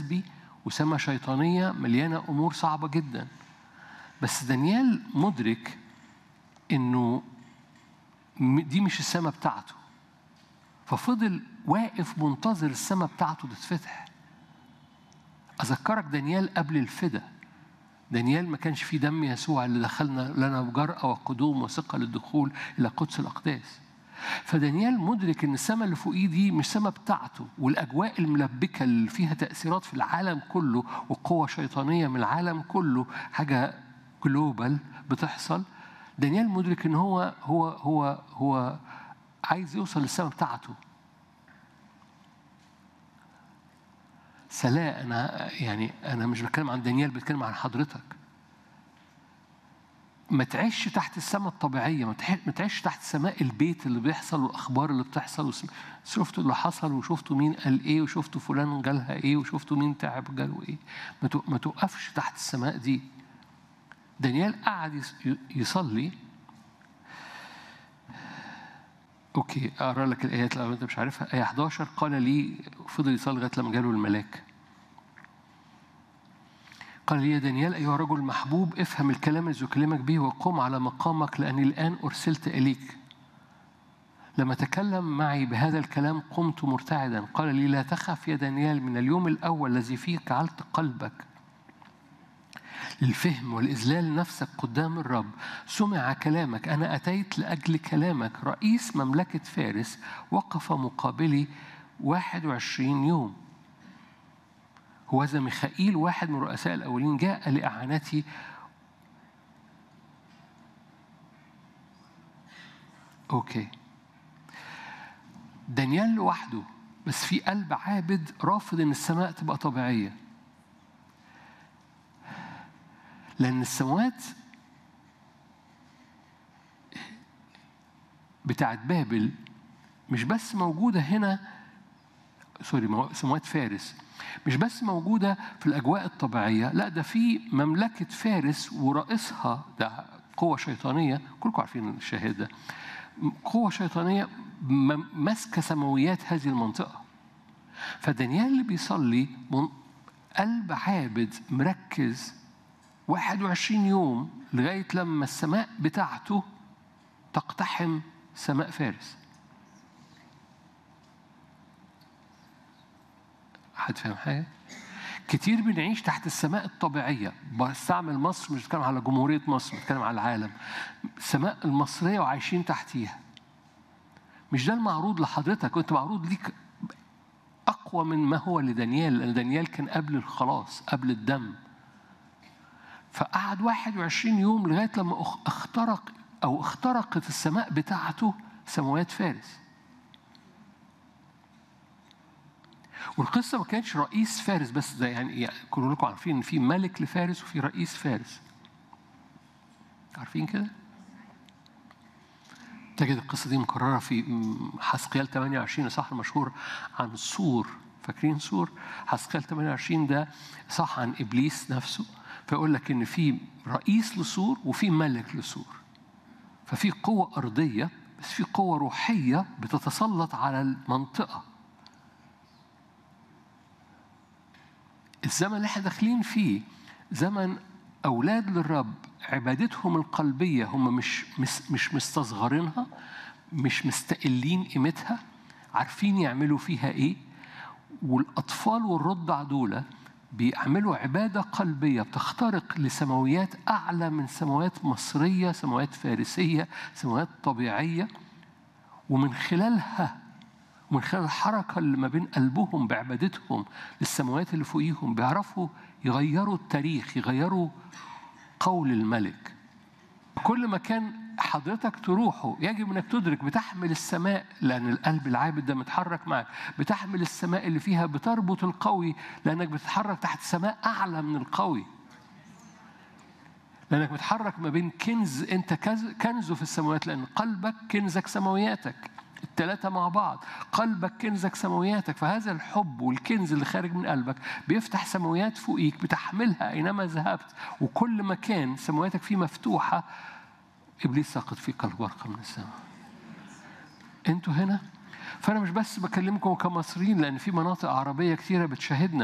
جذبي وسماء شيطانية مليانة أمور صعبة جدا بس دانيال مدرك إنه م- دي مش السماء بتاعته ففضل واقف منتظر السماء بتاعته تتفتح أذكرك دانيال قبل الفدا دانيال ما كانش فيه دم يسوع اللي دخلنا لنا بجرأة وقدوم وثقة للدخول إلى قدس الأقداس فدانيال مدرك ان السماء اللي فوقيه دي مش سماء بتاعته والاجواء الملبكه اللي فيها تاثيرات في العالم كله وقوه شيطانيه من العالم كله حاجه جلوبال بتحصل دانيال مدرك ان هو هو هو هو عايز يوصل للسماء بتاعته سلاء انا يعني انا مش بتكلم عن دانيال بتكلم عن حضرتك ما تعيش تحت السماء الطبيعية ما تح- ما تعيش تحت سماء البيت اللي بيحصل والأخبار اللي بتحصل وسم- شفتوا اللي حصل وشفتوا مين قال إيه وشفتوا فلان جالها إيه وشفتوا مين تعب جاله إيه ما تو- ما توقفش تحت السماء دي دانيال قعد يص- يصلي اوكي اقرا لك الايات لو انت مش عارفها ايه 11 قال لي فضل يصلي لغايه لما جاله الملاك قال لي يا دانيال أيها الرجل المحبوب افهم الكلام الذي أكلمك به وقم على مقامك لأني الآن أرسلت إليك لما تكلم معي بهذا الكلام قمت مرتعدا قال لي لا تخف يا دانيال من اليوم الأول الذي فيه جعلت قلبك للفهم والإذلال نفسك قدام الرب سمع كلامك أنا أتيت لأجل كلامك رئيس مملكة فارس وقف مقابلي 21 يوم هوذا ميخائيل واحد من رؤساء الأولين جاء لإعانتي أوكي دانيال لوحده بس في قلب عابد رافض إن السماء تبقى طبيعية لأن السماوات بتاعت بابل مش بس موجودة هنا سوري مو- سماوات فارس مش بس موجودة في الأجواء الطبيعية لا ده في مملكة فارس ورئيسها ده قوة شيطانية كلكم عارفين الشاهد ده قوة شيطانية م- ماسكة سماويات هذه المنطقة فدانيال اللي بيصلي من قلب عابد مركز 21 يوم لغاية لما السماء بتاعته تقتحم سماء فارس حد فاهم حاجة؟ كتير بنعيش تحت السماء الطبيعية بستعمل مصر مش بتكلم على جمهورية مصر بتكلم على العالم السماء المصرية وعايشين تحتيها مش ده المعروض لحضرتك وانت معروض ليك أقوى من ما هو لدانيال لأن دانيال كان قبل الخلاص قبل الدم فقعد 21 يوم لغاية لما أخ- اخترق أو اخترقت السماء بتاعته سماوات فارس والقصة ما كانتش رئيس فارس بس ده يعني, يعني كلكم عارفين إن في ملك لفارس وفي رئيس فارس عارفين كده؟ تجد القصة دي مكررة في م- حسقيال 28 صح المشهور عن سور فاكرين سور حسقيال 28 ده صح عن إبليس نفسه فيقول لك إن في رئيس لسور وفي ملك لسور ففي قوة أرضية بس في قوة روحية بتتسلط على المنطقة الزمن اللي احنا داخلين فيه زمن أولاد للرب عبادتهم القلبية هم مش مش, مش مستصغرينها مش مستقلين قيمتها عارفين يعملوا فيها إيه والأطفال والرضع دول بيعملوا عبادة قلبية بتخترق لسماويات أعلى من سماوات مصرية سماوات فارسية سماوات طبيعية ومن خلالها ومن خلال الحركة اللي ما بين قلبهم بعبادتهم للسماوات اللي فوقيهم بيعرفوا يغيروا التاريخ يغيروا قول الملك كل مكان حضرتك تروحه يجب انك تدرك بتحمل السماء لان القلب العابد ده متحرك معك بتحمل السماء اللي فيها بتربط القوي لانك بتتحرك تحت سماء اعلى من القوي لانك بتحرك ما بين كنز انت كز- كنزه في السماوات لان قلبك كنزك سماوياتك الثلاثة مع بعض قلبك كنزك سماوياتك فهذا الحب والكنز اللي خارج من قلبك بيفتح سماويات فوقيك بتحملها أينما ذهبت وكل مكان سماوياتك فيه مفتوحة إبليس ساقط فيك الورقة من السماء أنتوا هنا فأنا مش بس بكلمكم كمصريين لأن في مناطق عربية كثيرة بتشاهدنا